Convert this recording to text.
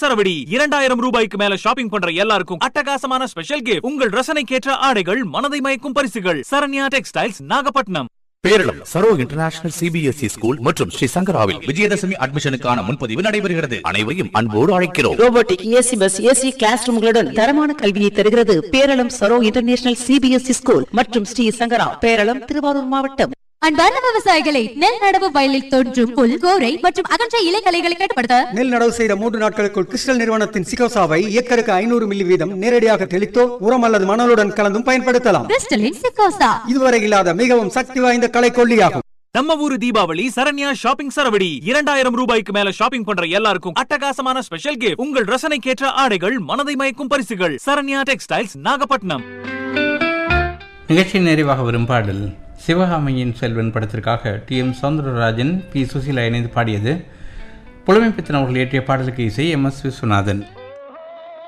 சரவடி இரண்டாயிரம் ரூபாய்க்கு மேல ஷாப்பிங் பண்ற எல்லாருக்கும் அட்டகாசமான ஸ்பெஷல் கிஃப்ட் உங்கள் ரசனைக்கேற்ற ஆடைகள் மனதை மயக்கும் பரிசுகள் Saranya textiles Nagapattinam Peralam Saro international CBSE school மற்றும் ஸ்ரீ சங்கராவில் விஜயதசமி அட்மிஷனுக்கான முன்பதிவு நடைபெறுகிறது அனைவரையும் அன்போடு அழைக்கிறோம் robotic AC bus AC class ரூம்களுடன் தரமான கல்வியை தருகிறது Peralam Saro international CBSE school மற்றும் ஸ்ரீ சங்கரா பேரளம் திருவாரூர் மாவட்டம் அன்பார்ந்த விவசாயிகளை நெல் நடவு வயலில் தோன்றும் புல் கோரை மற்றும் அகன்ற இலைகளைகளை கட்டுப்படுத்த நெல் நடவு செய்த மூன்று நாட்களுக்குள் கிறிஸ்டல் நிறுவனத்தின் சிகோசாவை ஏக்கருக்கு ஐநூறு மில்லி வீதம் நேரடியாக தெளித்தோ உரம் அல்லது மணலுடன் கலந்தும் பயன்படுத்தலாம் கிறிஸ்டலின் சிக்கோசா இதுவரை இல்லாத மிகவும் சக்தி வாய்ந்த கலை கொல்லியாகும் நம்ம ஊரு தீபாவளி சரண்யா ஷாப்பிங் சரவடி இரண்டாயிரம் ரூபாய்க்கு மேல ஷாப்பிங் பண்ற எல்லாருக்கும் அட்டகாசமான ஸ்பெஷல் கிஃப்ட் உங்கள் ரசனைக்கேற்ற ஆடைகள் மனதை மயக்கும் பரிசுகள் சரண்யா டெக்ஸ்டைல்ஸ் நாகப்பட்டினம் நிகழ்ச்சி நிறைவாக வரும் பாடல் சிவகாமியின் செல்வன் படத்திற்காக T M Soundararajan P Susheela இணைந்து பாடியது புலமைப்பித்தன் அவர்கள் இயற்றிய பாடலுக்கு இசை எம் எஸ் விஸ்வநாதன்